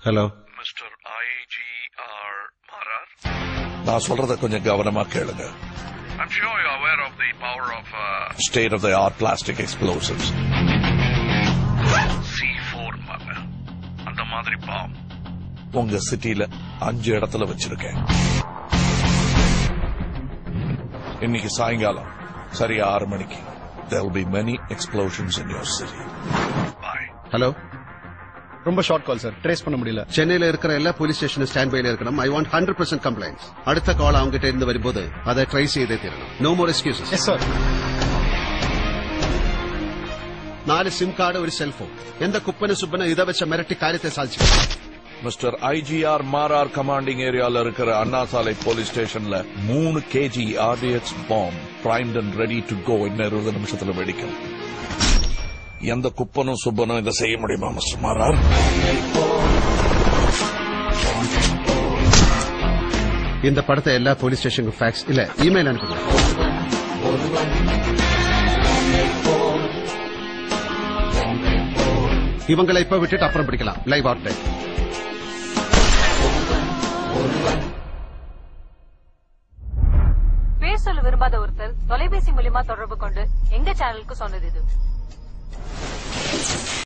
hello mister ஐஜிஆர் மாரார் நான் சொல்றத கொஞ்சம் கவனமா கேளுங்க I'm sure you're aware of the power of uh, state of the art plastic explosives C4 மாங்க அந்த மாதிரி பாம் உங்க சிட்டில அஞ்சு இடத்துல வச்சிருக்கேன் இன்னைக்கு சாயங்காலம் சரியா ஆறு மணிக்கு there will be many explosions in your city bye hello ரொம்ப ஷார்ட் கால் சார் ட்ரேஸ் பண்ண முடியல சென்னையில இருக்கிற எல்லா போலீஸ் ஸ்டேஷனும் ஸ்டாண்ட் பைல இருக்கணும் I want hundred percent complaint அடுத்த கால் அவங்க கிட்ட இருந்து வரும்போது அதை ட்ரை செய்தே தீரணும் no more excuses yes sir നാല് സിം കാർഡ് ഒരു സെൽഫോൺ എന്താ കുപ്പന് സുപ്പന് ഇത വെച്ച മിരട്ടി കാര്യത്തെ സാധിച്ചു மிஸ்டர் ஐஜிஆர் மாரார் கமாண்டிங் ஏரியால இருக்கிற அண்ணா சாலை போலீஸ் ஸ்டேஷன்ல மூணு KG RDX bomb primed and ready to go இன்னும் இருபது நிமிஷத்துல வெடிக்கும் எந்த குப்பனும் சுப்பனும் இதை செய்ய முடியுமா மிஸ்டர் மாரார் இந்த படத்தை எல்லா போலீஸ் ஸ்டேஷனுக்கும் ஃபேக்ஸ் இல்ல இமெயில் அனுப்புங்க இவங்களை இப்ப விட்டுட்டு அப்புறம் பிடிக்கலாம் லைவ் ஆர்ட் பேர் சொல்ல விரும்பாத ஒருத்தர் தொலைபேசி மூலியமா தொடர்பு கொண்டு எங்க சேனலுக்கு சொன்னது இது